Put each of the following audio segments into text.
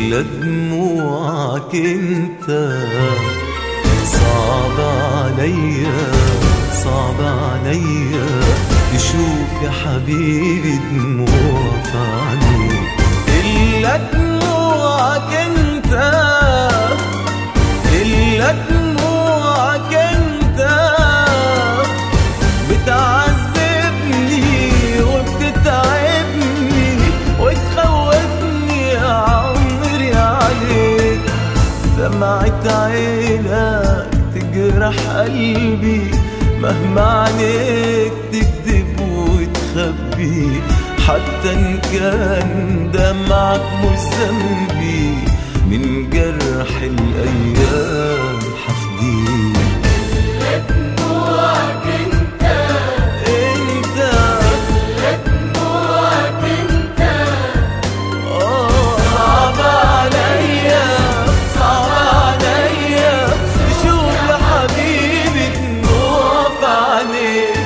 إلا دموعك انت صعب عليا صعب عليا تشوف يا حبيبي دموع في عينيك إلا دموعك انت إلا دموعك انت بتعذبني وبتتعبني وتخوفني يا عمري عليك دمعة عينك تجرح قلبي مهما عليك تكذب وتخبي حتى ان كان دمعك مش ذنبي من جرح الايام حفديك انت آه، صعب عليا صعب عليا تشوف يا حبيبي دموع في عينيك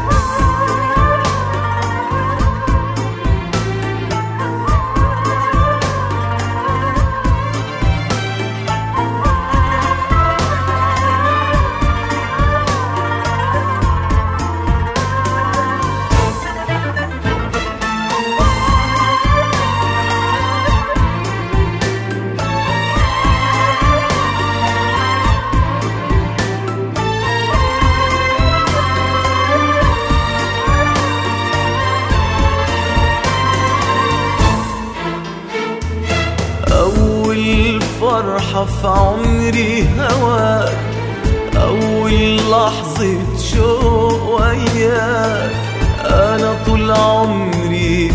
أول فرحة في عمري هواك أول لحظة شوق وياك أنا طول عمري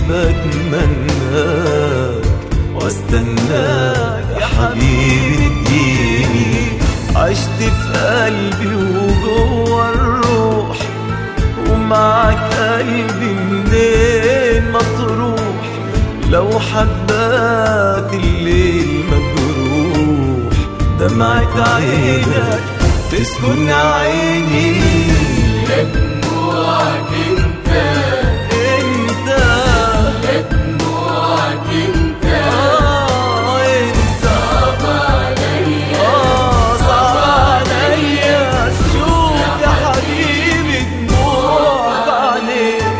بتمناك واستناك يا حبيبي تجيني عشت في قلبي وجوه الروح ومعك قلبي منين ما تروح لو حباك الليل مجروح دمعة عينك تسكن عيني دموعك انت انت دموعك انت آه انت صعب عليا آه صعب عليا شوف يا حبيبي دموع في عينيك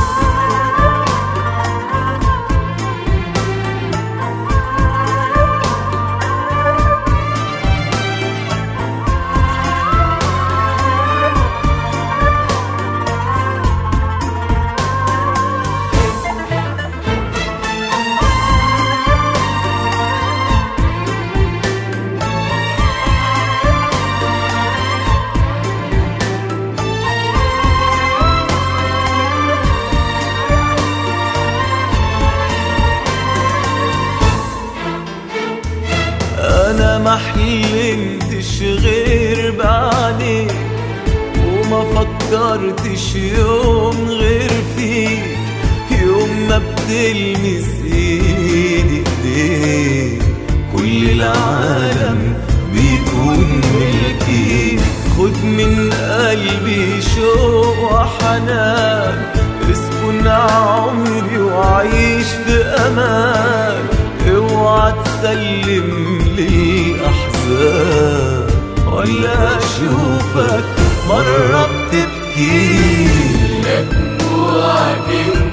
انا ما حلمتش غير بعدك وما فكرتش يوم غير فيك يوم ما بتلمس ايدي ايديك كل العالم بيكون ملكي خد من قلبي شوق وحنان اسكن عمري وعيش في امان اوعى تسلم للاحزان ولا اشوفك مرة بتبكي دموعك انت